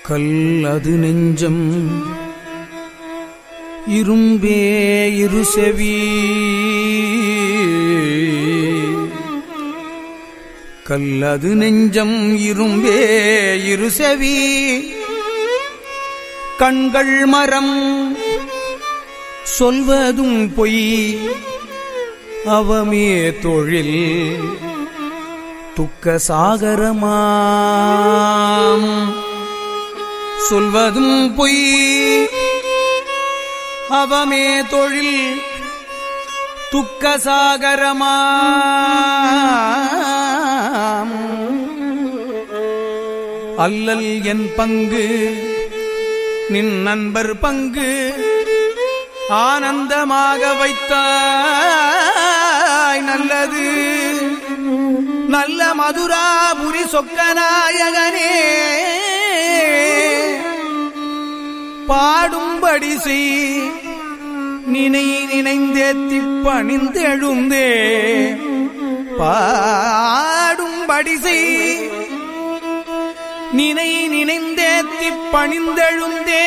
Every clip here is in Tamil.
கல் அது நெஞ்சம் இரும்பே இருசெவி கல்லது நெஞ்சம் இரும்பே இருசெவி கண்கள் மரம் சொல்வதும் பொய் அவமே தொழில் துக்க சாகரமாம் சொல்வதும் பொய் அவமே தொழில் துக்க சாகரமாம் அல்லல் என் பங்கு நின் நண்பர் பங்கு ஆனந்தமாக வைத்தாய் நல்லது நல்ல மதுராபுரி சொக்கநாயகனே பாடும்படி செய் நினை நினைந்தேத்தி பணிந்தெழுந்தே பாடும்படி செய் நினை நினைந்தேத்தி பணிந்தெழுந்தே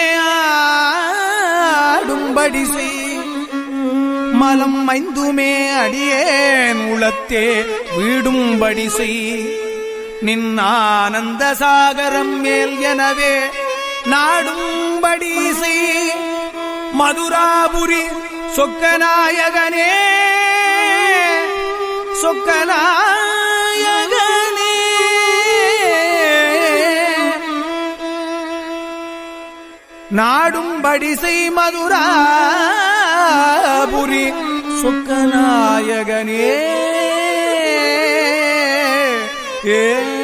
ஆடும்படி செய் மலம் மைந்துமே அடியேன் உளத்தே வீடும்படி செய் நின் ஆனந்த சாகரம் மேல் எனவே நாடும்படி செய் மதுராபுரி சொக்கநாயகனே சொக்கநாயகனே நாடும்படி செய் மதுராபுரி சொக்கநாயகனே ஏ